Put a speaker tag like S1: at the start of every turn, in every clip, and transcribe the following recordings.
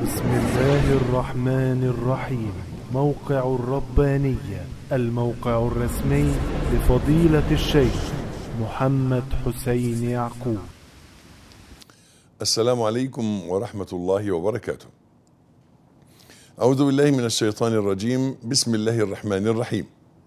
S1: بسم الله الرحمن الرحيم موقع الربانية الموقع الرسمي لفضيلة الشيخ محمد حسين يعقوب
S2: السلام عليكم ورحمة الله وبركاته. أعوذ بالله من الشيطان الرجيم، بسم الله الرحمن الرحيم.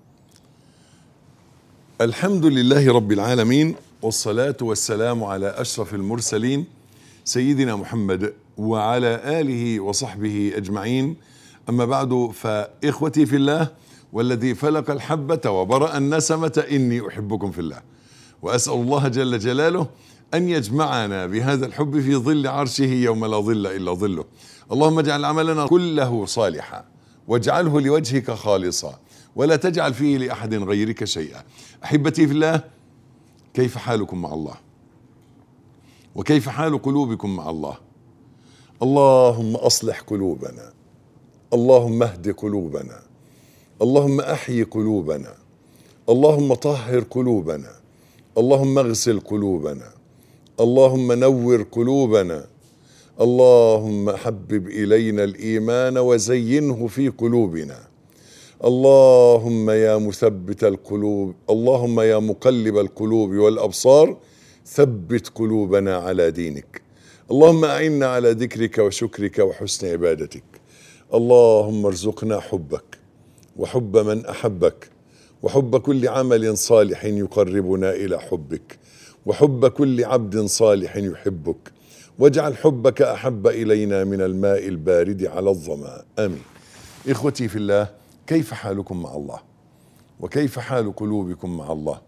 S2: الحمد لله رب العالمين والصلاة والسلام على أشرف المرسلين سيدنا محمد وعلى آله وصحبه أجمعين. أما بعد فإخوتي في الله والذي فلق الحبة وبرأ النسمة إني أحبكم في الله. وأسأل الله جل جلاله أن يجمعنا بهذا الحب في ظل عرشه يوم لا ظل إلا ظله اللهم اجعل عملنا كله صالحا واجعله لوجهك خالصا ولا تجعل فيه لأحد غيرك شيئا أحبتي في الله كيف حالكم مع الله وكيف حال قلوبكم مع الله اللهم أصلح قلوبنا اللهم اهد قلوبنا اللهم أحيي قلوبنا اللهم طهر قلوبنا اللهم اغسل قلوبنا اللهم نور قلوبنا اللهم حبب الينا الايمان وزينه في قلوبنا اللهم يا مثبت القلوب اللهم يا مقلب القلوب والابصار ثبت قلوبنا على دينك اللهم اعنا على ذكرك وشكرك وحسن عبادتك اللهم ارزقنا حبك وحب من احبك وحب كل عمل صالح يقربنا الى حبك وحب كل عبد صالح يحبك واجعل حبك احب الينا من الماء البارد على الظما امين اخوتي في الله كيف حالكم مع الله وكيف حال قلوبكم مع الله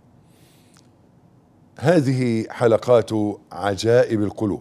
S2: هذه حلقات عجائب القلوب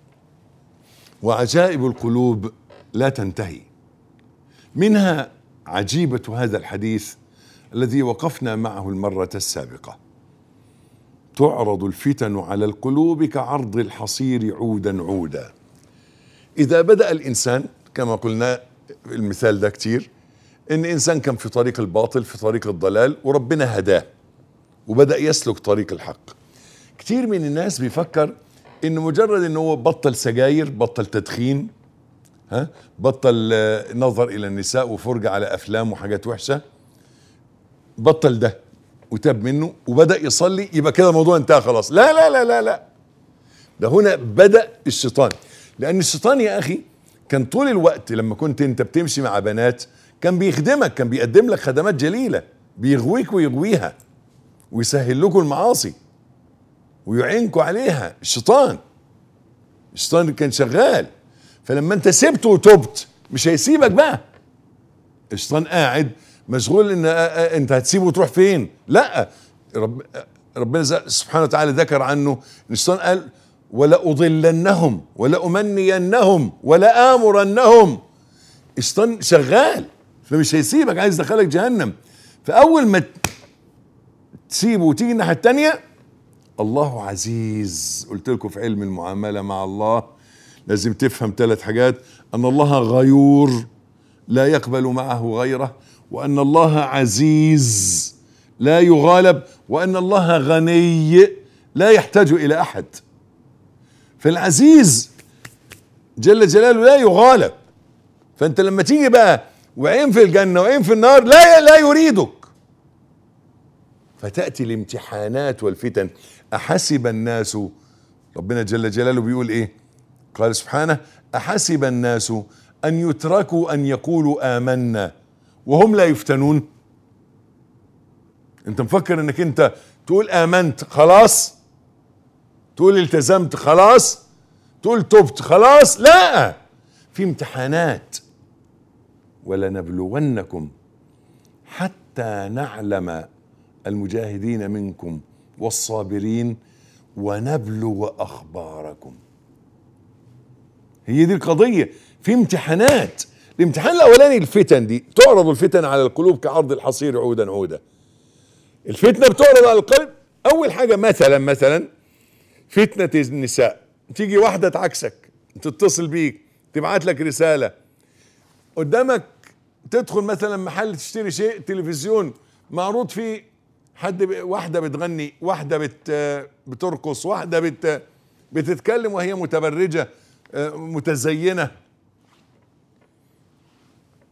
S2: وعجائب القلوب لا تنتهي منها عجيبه هذا الحديث الذي وقفنا معه المره السابقه تعرض الفتن على القلوب كعرض الحصير عودا عودا اذا بدا الانسان كما قلنا المثال ده كتير ان انسان كان في طريق الباطل في طريق الضلال وربنا هداه وبدا يسلك طريق الحق كتير من الناس بيفكر ان مجرد ان هو بطل سجاير بطل تدخين ها بطل آه، نظر الى النساء وفرجه على افلام وحاجات وحشه بطل ده وتاب منه وبدا يصلي يبقى كده الموضوع انتهى خلاص لا لا لا لا لا ده هنا بدا الشيطان لان الشيطان يا اخي كان طول الوقت لما كنت انت بتمشي مع بنات كان بيخدمك كان بيقدم لك خدمات جليله بيغويك ويغويها ويسهل لكم المعاصي ويعينكم عليها الشيطان الشيطان كان شغال فلما انت سبته وتبت مش هيسيبك بقى الشيطان قاعد مشغول ان آه، آه، انت هتسيبه وتروح فين لا رب ربنا ز- سبحانه وتعالى ذكر عنه ان الشيطان قال ولا اضلنهم ولا امنينهم ولا امرنهم الشيطان شغال فمش هيسيبك عايز يدخلك جهنم فاول ما ت- تسيبه وتيجي الناحيه التانيه الله عزيز قلت لكم في علم المعامله مع الله لازم تفهم ثلاث حاجات ان الله غيور لا يقبل معه غيره وان الله عزيز لا يغالب وان الله غني لا يحتاج الى احد فالعزيز جل جلاله لا يغالب فانت لما تيجي بقى وعين في الجنه وعين في النار لا لا يريدك فتاتي الامتحانات والفتن احسب الناس ربنا جل جلاله بيقول ايه قال سبحانه احسب الناس ان يتركوا ان يقولوا امنا وهم لا يفتنون انت مفكر انك انت تقول امنت خلاص تقول التزمت خلاص تقول تبت خلاص لا في امتحانات ولنبلونكم حتى نعلم المجاهدين منكم والصابرين ونبلو اخباركم هي دي القضيه في امتحانات الامتحان الاولاني الفتن دي تعرض الفتن على القلوب كعرض الحصير عودا عودا الفتنه بتعرض على القلب اول حاجه مثلا مثلا فتنه النساء تيجي واحده تعكسك تتصل بيك تبعت لك رساله قدامك تدخل مثلا محل تشتري شيء تلفزيون معروض فيه حد ب... واحده بتغني واحده بت... بترقص واحده بت... بتتكلم وهي متبرجه آه، متزينه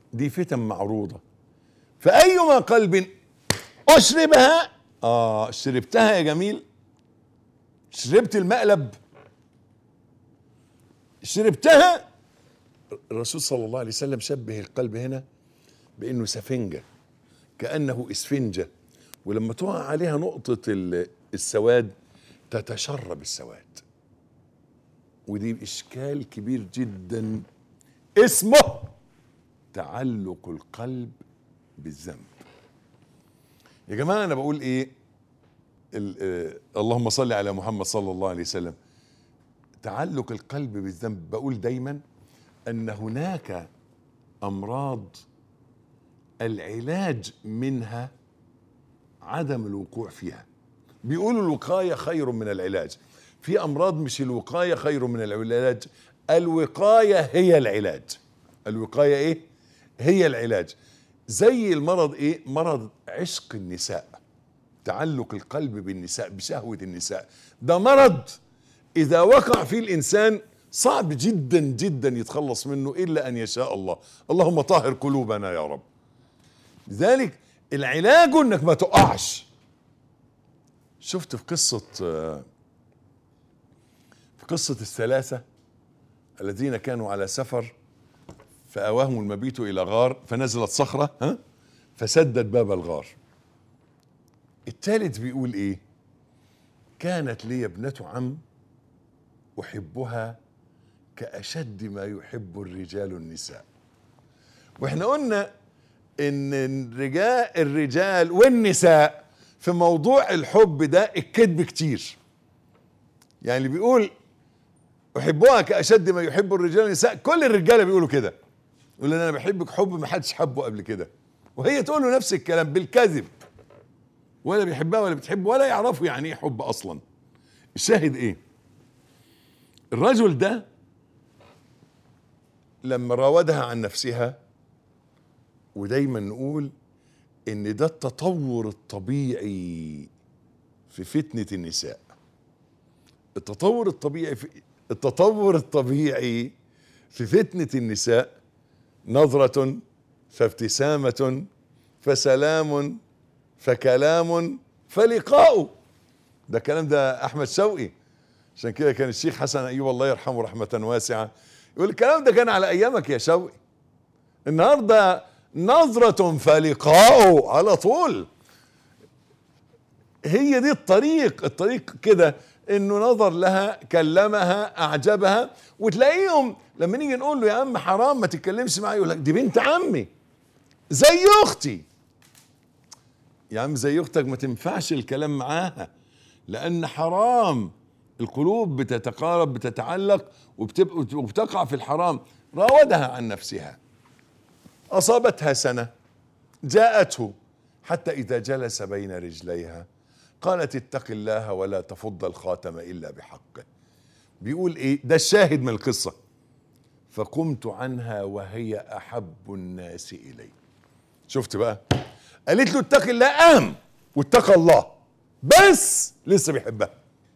S2: دي فتن معروضة فأيما قلب أشربها آه شربتها يا جميل شربت المقلب شربتها الرسول صلى الله عليه وسلم شبه القلب هنا بأنه سفنجة كأنه إسفنجة ولما تقع عليها نقطة ال- السواد تتشرب السواد ودي إشكال كبير جدا اسمه تعلق القلب بالذنب يا جماعة أنا بقول إيه ال- آه، اللهم صل على محمد صلى الله عليه وسلم تعلق القلب بالذنب بقول دايما أن هناك أمراض العلاج منها عدم الوقوع فيها بيقولوا الوقاية خير من العلاج في أمراض مش الوقاية خير من العلاج الوقاية هي العلاج الوقاية إيه؟ هي العلاج زي المرض إيه؟ مرض عشق النساء تعلق القلب بالنساء بشهوة النساء ده مرض إذا وقع فيه الإنسان صعب جدا جدا يتخلص منه إلا أن يشاء الله اللهم طهر قلوبنا يا رب لذلك العلاج انك ما تقعش شفت في قصة آه، في قصة الثلاثة الذين كانوا على سفر فأواهم المبيت إلى غار فنزلت صخرة ها فسدت باب الغار الثالث بيقول إيه كانت لي ابنة عم أحبها كأشد ما يحب الرجال النساء واحنا قلنا ان الرجال الرجال والنساء في موضوع الحب ده الكذب كتير يعني اللي بيقول احبها كاشد ما يحب الرجال النساء كل الرجاله بيقولوا كده يقول انا بحبك حب ما حدش حبه قبل كده وهي تقول له نفس الكلام بالكذب ولا بيحبها ولا بتحبه ولا يعرفوا يعني ايه حب اصلا الشاهد ايه الرجل ده لما راودها عن نفسها ودايما نقول ان ده التطور الطبيعي في فتنة النساء التطور الطبيعي في التطور الطبيعي في فتنة النساء نظرة فابتسامة فسلام فكلام فلقاء ده كلام ده احمد شوقي عشان كده كان الشيخ حسن ايوب الله يرحمه رحمة واسعة يقول الكلام ده كان على ايامك يا شوقي النهارده نظرة فلقاء على طول هي دي الطريق الطريق كده انه نظر لها كلمها اعجبها وتلاقيهم لما نيجي نقول له يا عم حرام ما تتكلمش معايا يقول لك دي بنت عمي زي اختي يا عم زي اختك ما تنفعش الكلام معاها لان حرام القلوب بتتقارب بتتعلق وبتبقى وبتقع في الحرام راودها عن نفسها أصابتها سنة جاءته حتى إذا جلس بين رجليها قالت اتق الله ولا تفض الخاتم إلا بحقه بيقول إيه ده الشاهد من القصة فقمت عنها وهي أحب الناس إلي شفت بقى قالت له اتق الله قام واتقى الله بس لسه بيحبها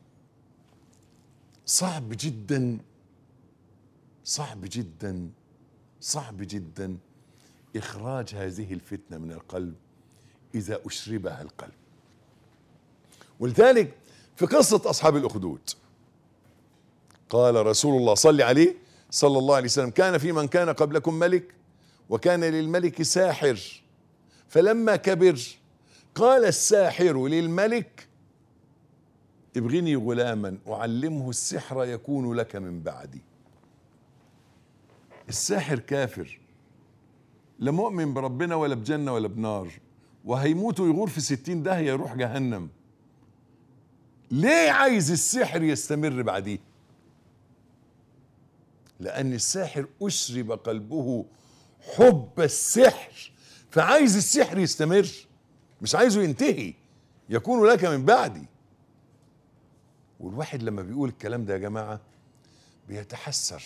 S2: صعب جدا صعب جدا صعب جدا اخراج هذه الفتنه من القلب اذا اشربها القلب ولذلك في قصه اصحاب الاخدود قال رسول الله صلى عليه صلى الله عليه وسلم كان في من كان قبلكم ملك وكان للملك ساحر فلما كبر قال الساحر للملك ابغني غلاما اعلمه السحر يكون لك من بعدي الساحر كافر لا مؤمن بربنا ولا بجنة ولا بنار وهيموت ويغور في ستين داهية يروح جهنم ليه عايز السحر يستمر بعديه لأن الساحر أشرب قلبه حب السحر فعايز السحر يستمر مش عايزه ينتهي يكون لك من بعدي والواحد لما بيقول الكلام ده يا جماعة بيتحسر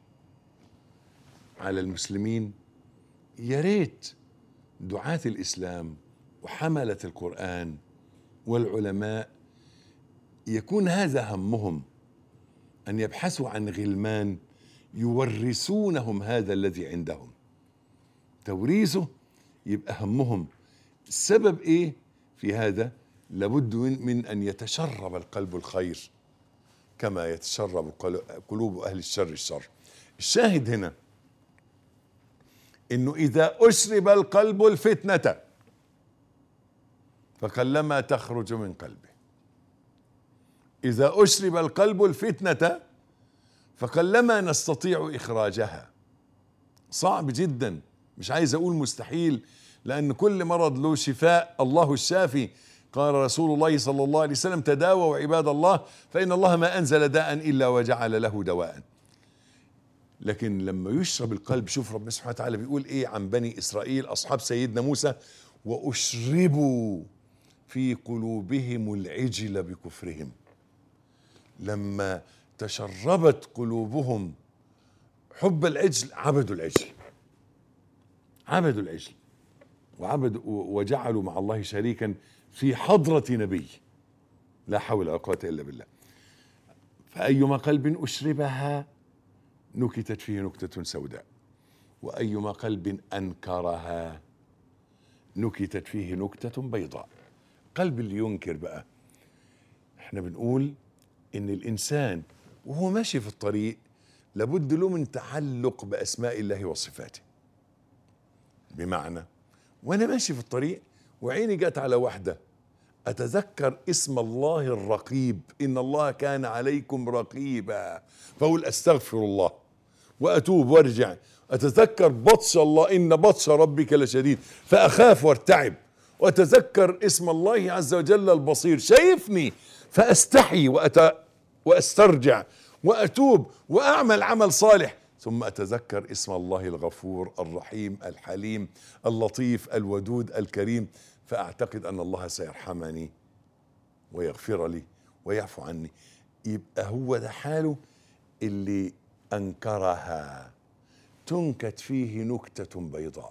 S2: على المسلمين يا ريت دعاة الإسلام وحملة القرآن والعلماء يكون هذا همهم أن يبحثوا عن غلمان يورثونهم هذا الذي عندهم توريثه يبقى همهم السبب ايه في هذا لابد من, من ان يتشرب القلب الخير كما يتشرب قل- قلوب اهل الشر الشر الشاهد هنا انه اذا اشرب القلب الفتنه فقلما تخرج من قلبه اذا اشرب القلب الفتنه فقلما نستطيع اخراجها صعب جدا مش عايز اقول مستحيل لان كل مرض له شفاء الله الشافي قال رسول الله صلى الله عليه وسلم تداووا عباد الله فان الله ما انزل داء الا وجعل له دواء لكن لما يشرب القلب شوف ربنا سبحانه وتعالى بيقول ايه عن بني اسرائيل اصحاب سيدنا موسى واشربوا في قلوبهم العجل بكفرهم لما تشربت قلوبهم حب العجل عبدوا العجل عبدوا العجل وعبدوا وجعلوا مع الله شريكا في حضرة نبي لا حول ولا قوة إلا بالله فأيما قلب أشربها نكتت فيه نكتة سوداء وأيما قلب أنكرها نكتت فيه نكتة بيضاء قلب اللي ينكر بقى احنا بنقول ان الانسان وهو ماشي في الطريق لابد له من تعلق باسماء الله وصفاته بمعنى وانا ماشي في الطريق وعيني جت على واحده اتذكر اسم الله الرقيب ان الله كان عليكم رقيبا فاقول استغفر الله واتوب وارجع اتذكر بطش الله ان بطش ربك لشديد فاخاف وارتعب واتذكر اسم الله عز وجل البصير شايفني فاستحي وأت... واسترجع واتوب واعمل عمل صالح ثم اتذكر اسم الله الغفور الرحيم الحليم اللطيف الودود الكريم فاعتقد ان الله سيرحمني ويغفر لي ويعفو عني يبقى هو ده حاله اللي انكرها تنكت فيه نكته بيضاء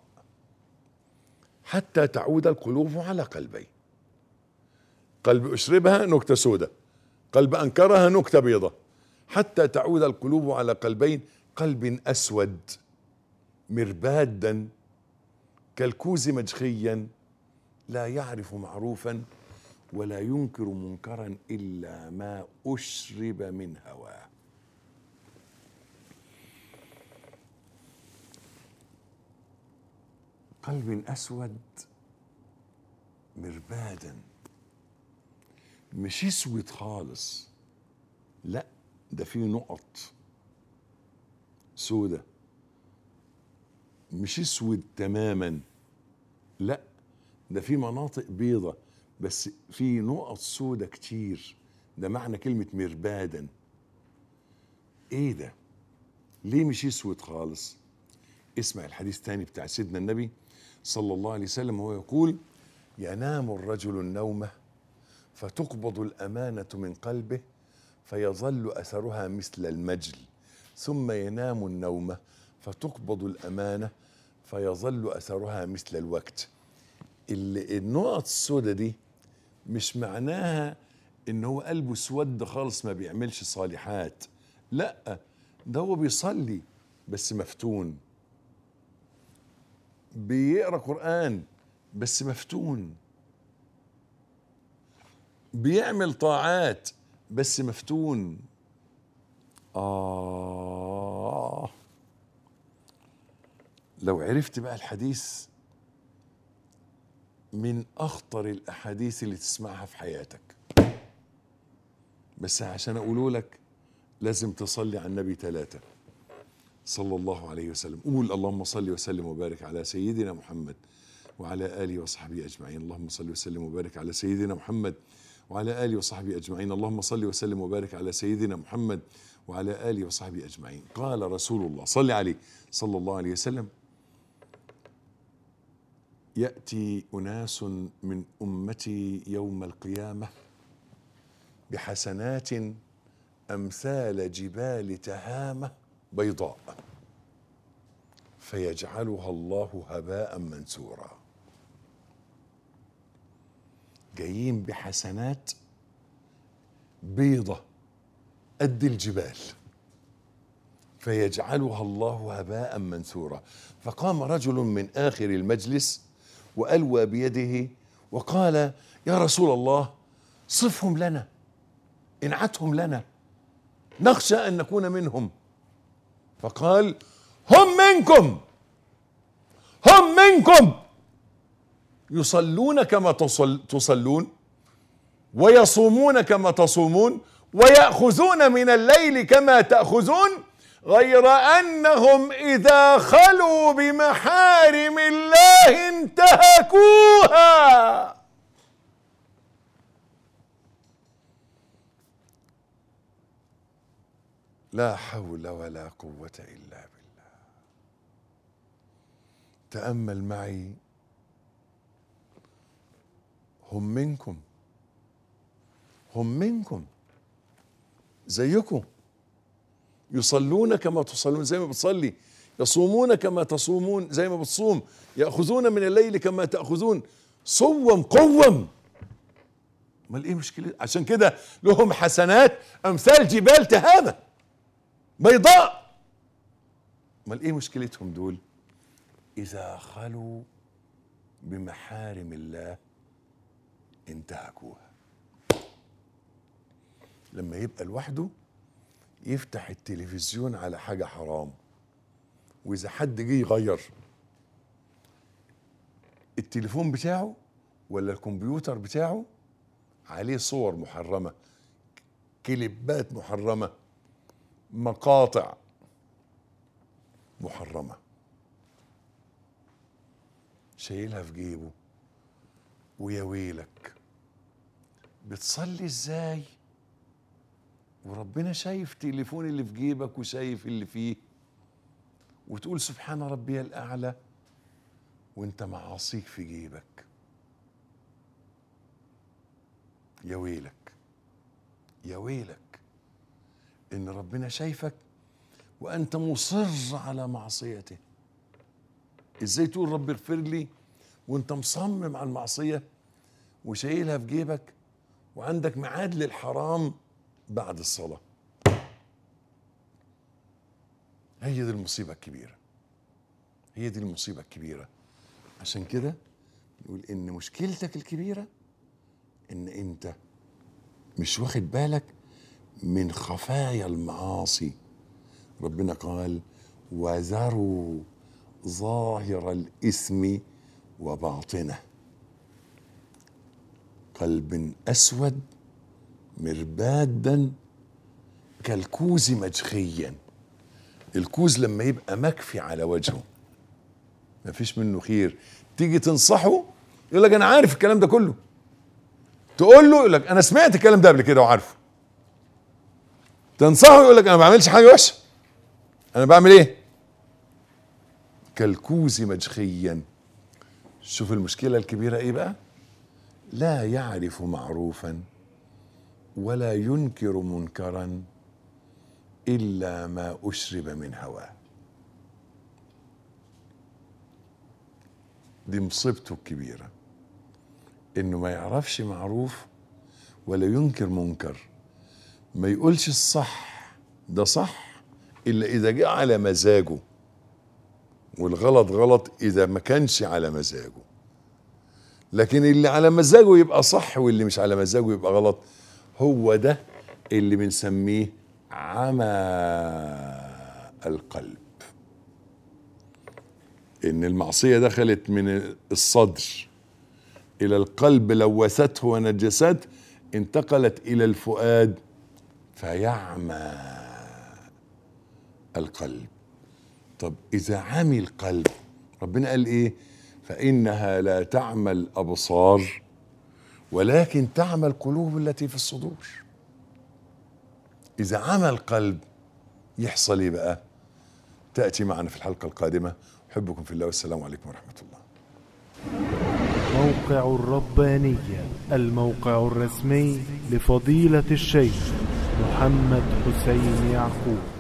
S2: حتى تعود القلوب على قلبين قلب اشربها نكته سوداء قلب انكرها نكته بيضاء حتى تعود القلوب على قلبين قلب اسود مربادا كالكوز مجخيا لا يعرف معروفا ولا ينكر منكرا الا ما اشرب من هواه قلب اسود مربادا مش اسود خالص لا ده فيه نقط سودة مش اسود تماما لا ده في مناطق بيضة بس في نقط سودة كتير ده معنى كلمة مربادا ايه ده ليه مش اسود خالص اسمع الحديث تاني بتاع سيدنا النبي صلى الله عليه وسلم وهو يقول ينام الرجل النومه فتقبض الامانه من قلبه فيظل اثرها مثل المجل ثم ينام النوم فتقبض الامانه فيظل اثرها مثل الوقت ال- النقط السوداء دي مش معناها ان هو قلبه اسود خالص ما بيعملش صالحات لا ده هو بيصلي بس مفتون بيقرا قران بس مفتون بيعمل طاعات بس مفتون آه لو عرفت بقى الحديث من أخطر الأحاديث اللي تسمعها في حياتك بس عشان أقوله لك لازم تصلي على النبي ثلاثة صلى الله عليه وسلم قول اللهم صل وسلم وبارك على سيدنا محمد وعلى آله وصحبه أجمعين اللهم صل وسلم وبارك على سيدنا محمد وعلى آله وصحبه أجمعين اللهم صل وسلم وبارك على سيدنا محمد وعلى آله وصحبه أجمعين قال رسول الله صل عليه صلى الله عليه وسلم يأتي أناس من أمتي يوم القيامة بحسنات أمثال جبال تهامة بيضاء فيجعلها الله هباء منثورا جايين بحسنات بيضة قد الجبال فيجعلها الله هباء منثورا فقام رجل من اخر المجلس والوى بيده وقال يا رسول الله صفهم لنا انعتهم لنا نخشى ان نكون منهم فقال هم منكم هم منكم يصلون كما تصل تصلون ويصومون كما تصومون ويأخذون من الليل كما تأخذون غير أنهم إذا خلوا بمحارم الله انتهكوها لا حول ولا قوة إلا بالله تأمل معي هم منكم هم منكم زيكم يصلون كما تصلون زي ما بتصلي يصومون كما تصومون زي ما بتصوم يأخذون من الليل كما تأخذون صوم قوم امال ايه مشكلة عشان كده لهم حسنات امثال جبال تهامة بيضاء امال ايه مشكلتهم دول اذا خلوا بمحارم الله انتهكوها لما يبقى لوحده يفتح التلفزيون على حاجة حرام وإذا حد جه يغير التليفون بتاعه ولا الكمبيوتر بتاعه عليه صور محرمة كليبات محرمة مقاطع محرمة شايلها في جيبه ويا ويلك بتصلي ازاي وربنا شايف تليفون اللي في جيبك وشايف اللي فيه وتقول سبحان ربي الأعلى وانت معاصيك في جيبك يا ويلك يا ويلك ان ربنا شايفك وانت مصر على معصيته ازاي تقول رب اغفر لي وانت مصمم على المعصيه وشايلها في جيبك وعندك ميعاد للحرام بعد الصلاة هي دي المصيبة الكبيرة هي دي المصيبة الكبيرة عشان كده نقول إن مشكلتك الكبيرة إن أنت مش واخد بالك من خفايا المعاصي ربنا قال وذروا ظاهر الإثم وباطنه قلب أسود مربادا كالكوز مجخيا الكوز لما يبقى مكفي على وجهه مفيش منه خير تيجي تنصحه يقول لك انا عارف الكلام ده كله تقول له يقول لك انا سمعت الكلام ده قبل كده وعارفه تنصحه يقول لك انا ما بعملش حاجه وحشه انا بعمل ايه كالكوز مجخيا شوف المشكله الكبيره ايه بقى لا يعرف معروفا ولا ينكر منكرا الا ما اشرب من هواه دي مصيبته الكبيره انه ما يعرفش معروف ولا ينكر منكر ما يقولش الصح ده صح الا اذا جاء على مزاجه والغلط غلط اذا ما كانش على مزاجه لكن اللي على مزاجه يبقى صح واللي مش على مزاجه يبقى غلط هو ده اللي بنسميه عمى القلب ان المعصيه دخلت من الصدر الى القلب لوثته ونجسته انتقلت الى الفؤاد فيعمى القلب طب اذا عمي القلب ربنا قال ايه فانها لا تعمى الابصار ولكن تعمى القلوب التي في الصدور اذا عمى القلب يحصل ايه بقى تاتي معنا في الحلقه القادمه احبكم في الله والسلام عليكم ورحمه الله
S1: موقع الربانية الموقع الرسمي لفضيلة الشيخ محمد حسين يعقوب